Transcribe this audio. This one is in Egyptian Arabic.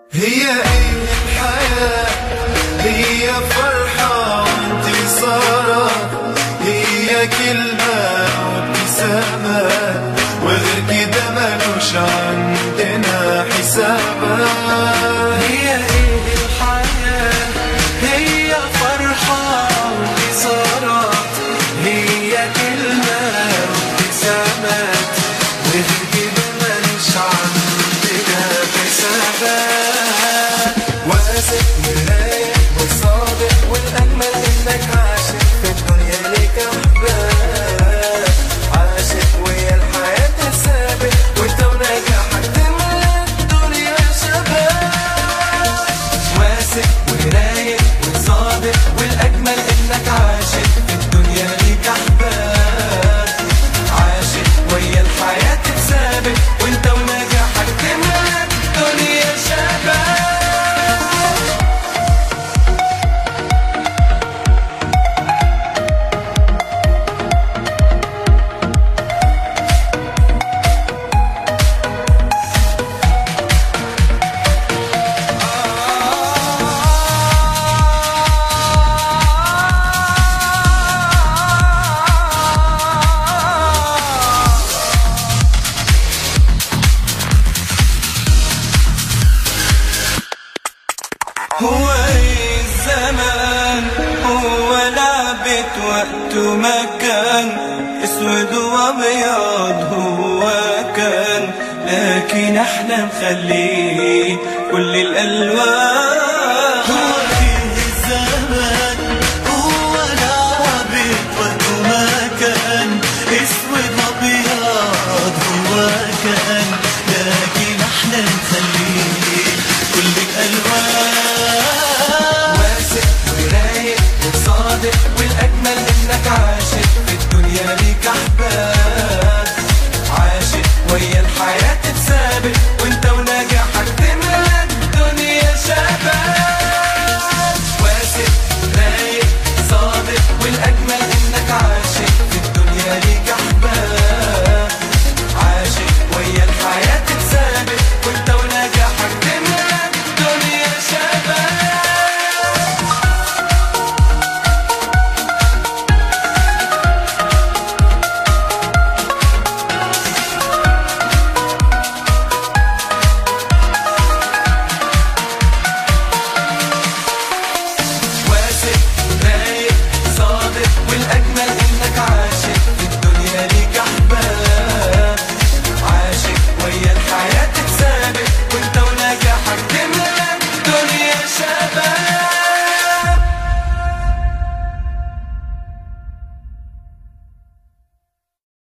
هي ايه الحياة هي فرحة وانتصارات هي كلمة وابتسامات وغير كده ملوش عندنا حسابات هي ايه الحياة هي فرحة وانتصارات هي كلمة وابتسامات وغير كده ملوش عندنا حسابات واثق ورايق وصادق والأجمل إنك عاشق في الدنيا ليك أحباب عاشق ويا الحياة السابق وانت ونجاحك تملى الدنيا شباب واثق ورايق وصادق والأجمل إنك عاشق في الدنيا ليك أحباب عاشق ويا الحياة السابق وانت ونجاحك تملى الدنيا شباب هو ايه الزمان هو لعبة وقت ومكان اسود وابيض هو كان لكن احنا نخليه كل الالوان